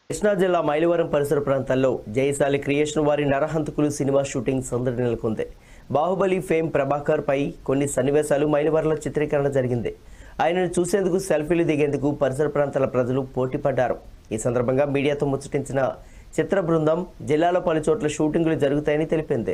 కృష్ణా జిల్లా మైలవరం పరిసర ప్రాంతాల్లో జయశాలి క్రియేషన్ వారి నరహంతకులు సినిమా షూటింగ్ సందడి నెలకొంది బాహుబలి ఫేమ్ ప్రభాకర్ పై కొన్ని సన్నివేశాలు మైలవరంలో చిత్రీకరణ జరిగింది ఆయనను చూసేందుకు సెల్ఫీలు దిగేందుకు పరిసర ప్రాంతాల ప్రజలు పోటీ పడ్డారు ఈ సందర్భంగా మీడియాతో ముచ్చటించిన చిత్ర బృందం జిల్లాలో పలు చోట్ల షూటింగులు జరుగుతాయని తెలిపింది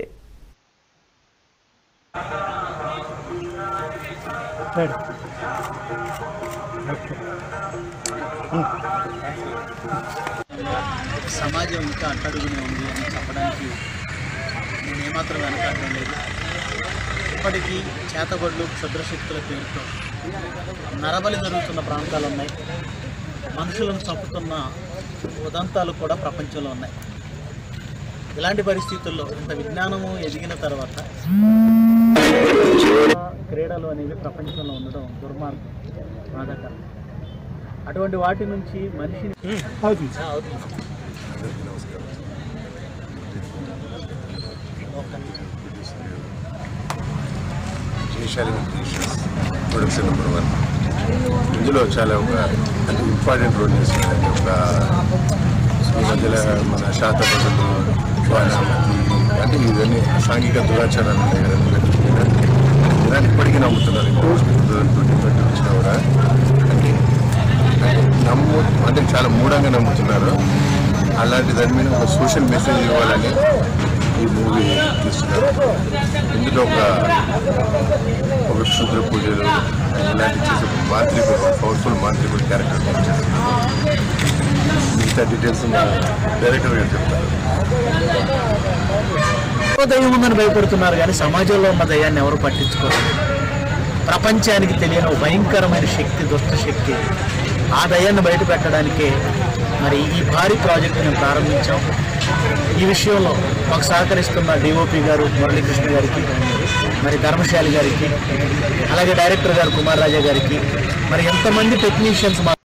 సమాజం ఇంకా అట్టడుగునే ఉంది అని చెప్పడానికి నేను ఏమాత్రం వెనకాడడం లేదు ఇప్పటికీ చేతబడులు క్షుద్రశక్తుల పేరుతో నరబలి జరుగుతున్న ప్రాంతాలు ఉన్నాయి మనుషులను చంపుతున్న ఉదంతాలు కూడా ప్రపంచంలో ఉన్నాయి ఇలాంటి పరిస్థితుల్లో ఇంత విజ్ఞానము ఎదిగిన తర్వాత క్రీడలు అనేవి ప్రపంచంలో ఉండడం దుర్మార్గం బాధాకరం అటువంటి వాటి నుంచి మనిషిని అవుతుంది అవుతుంది Jayashali creations production number one ఇందులో చాలా ఒక అంటే ఇంపార్టెంట్ రోల్ చేస్తుంది ఒక ఈ మధ్యలో మన శాత బదులు అంటే ఇవన్నీ సాంఘిక దురాచారాలు ఉంటాయి కదా ఇలాంటి ఇప్పటికీ నమ్ముతున్నారు ఇంకా టూ థౌసండ్ ట్వంటీ ట్వంటీ వచ్చినా కూడా అంటే నమ్ము అంటే చాలా మూఢంగా నమ్ముతున్నారు అలాంటి దాని మీద ఒక సోషల్ మెసేజ్ ఇవ్వాలని ఈ మూవీ తీస్తున్నారు ఇందులో ఒక ఒక క్షుద్ర పూజలు ఇలాంటి చేసే మాంత్రికుడు పవర్ఫుల్ మాంత్రికుడు క్యారెక్టర్ మిగతా డీటెయిల్స్ మా డైరెక్టర్ గారు చెప్తారు దయ్యం ఉందని భయపడుతున్నారు కానీ సమాజంలో ఉన్న దయ్యాన్ని ఎవరు పట్టించుకోరు ప్రపంచానికి తెలియని ఒక భయంకరమైన శక్తి దుష్ట శక్తి ఆ దయ్యాన్ని బయట పెట్టడానికే మరి ఈ భారీ ప్రాజెక్ట్ మేము ప్రారంభించాం ఈ విషయంలో మాకు సహకరిస్తున్న డిఓపి గారు మురళీకృష్ణ గారికి మరి ధర్మశాలి గారికి అలాగే డైరెక్టర్ గారు కుమార్ రాజా గారికి మరి ఎంతమంది టెక్నీషియన్స్ మా